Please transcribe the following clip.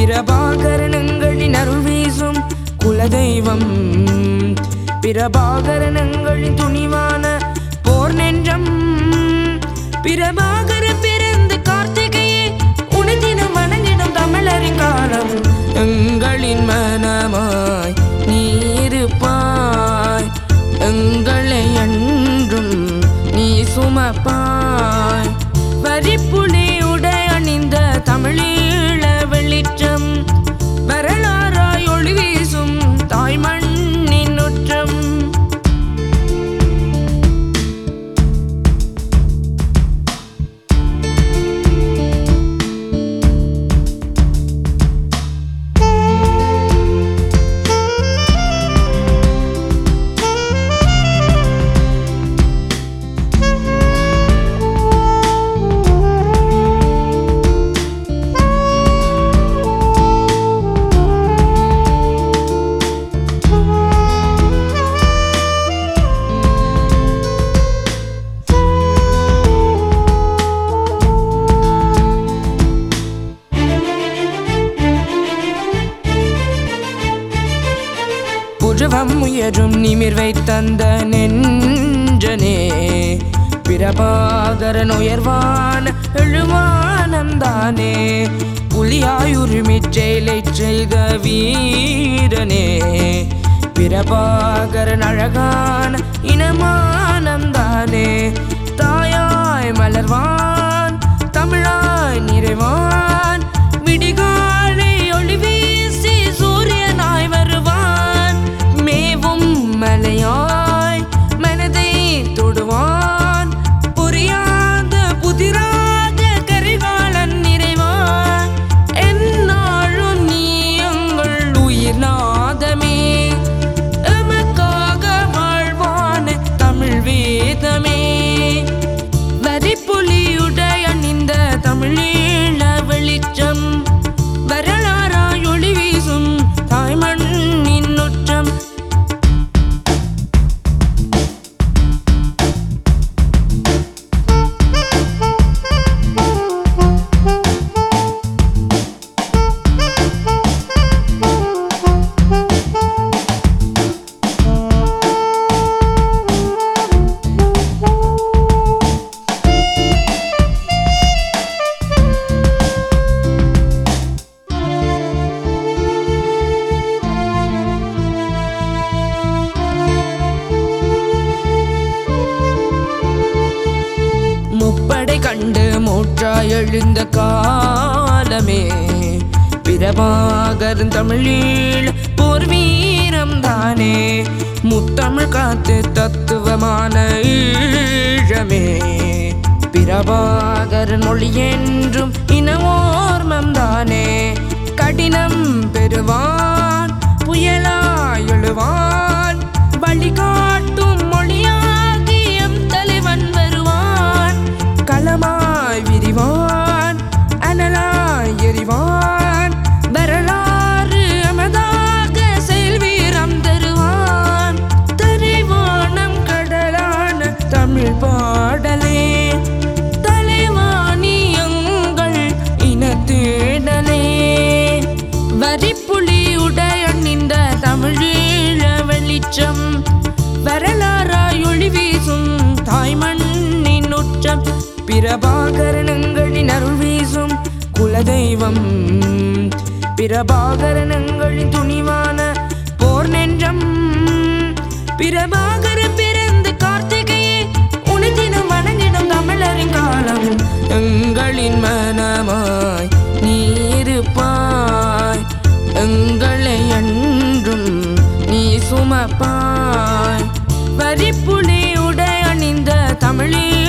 பிரபாகரணங்களின் அருள் வீசும் குலதெய்வம் பிரபாகரணங்களின் துணிவான போர் நெஞ்சம் பிரபாகர பிறந்து கார்த்திகையே உனதினம் வணங்கிடும் தமிழரின் காலம் எங்களின் மனமாய் நீருப்பாய் எங்களை என்றும் நீ சுமப்பாய் வரிப்புலி உடை அணிந்த தமிழீழ வெளிச்சம் வரலாறாய் ஒளி வீசும் தாய் மண்ணின் உற்றம் புருவம் உயரும் நிமிர்வை தந்த நெஞ்சனே பிரபாகரன் உயர்வான எழுவானந்தானே புலியாயுரிமிச் செயலை செய்த வீரனே பிரபாகரன் அழகான இனமானந்தானே தாயாய் மலர்வான் தமிழாய் நிறைவான் விடிகாலை ஒளி வீசி சூரியனாய் வருவான் மேவும் மலையாய் மனதை தொடுவான் புரியாத புதிராக கரிகாலன் நிறைவான் என்னாலும் நீ எங்கள் உயிர் நாதமே எமக்காக வாழ்வான தமிழ் வேதமே வரிப்புலியுடைய அணிந்த தமிழீழ வெளிச்சம் வரலாறாய் ஒளி வீசும் தாய்மண்ணின் உற்றம் முப்படை கண்டு மூற்றாய் எழுந்த காலமே பிரபாகரன் தமிழீழ போர் வீரம் தானே முத்தமிழ் காத்து தத்துவமான ஈழமே பிரபாகரன் மொழி என்றும் இனவோர்மம் தானே கடினம் பெறுவான் புயலாய் எழுவான் வழிகாட்டும் மொழியாகி எம் தலைவன் வருவான் களமாய் விரிவான் அனலாய் எறிவான் வரலாறு அமதாக செயல் வீரம் தருவான் தரைவானம் கடலான தமிழ் பாடலே தலைவாணி எங்கள் இனத்தேடலே வரிப்புலி உடையணிந்த தமிழீழ வெளிச்சம் வரலாறாய் ஒளி வீசும் தாய் மண்ணின் உற்றம் பிரபாகரணங்களின் அருள் வீசும் குலதெய்வம் பிரபாகரணங்களின் துணிவான போர் நெஞ்சம் பிரபாகர பிறந்து கார்த்திகையே உனதினம் வணங்கிடும் தமிழரின் காலம் எங்களின் மனமாய் நீருப்பாய் எங்களை என்றும் நீ சுமப்பாய் வரிப்புலி உடை அணிந்த தமிழீழ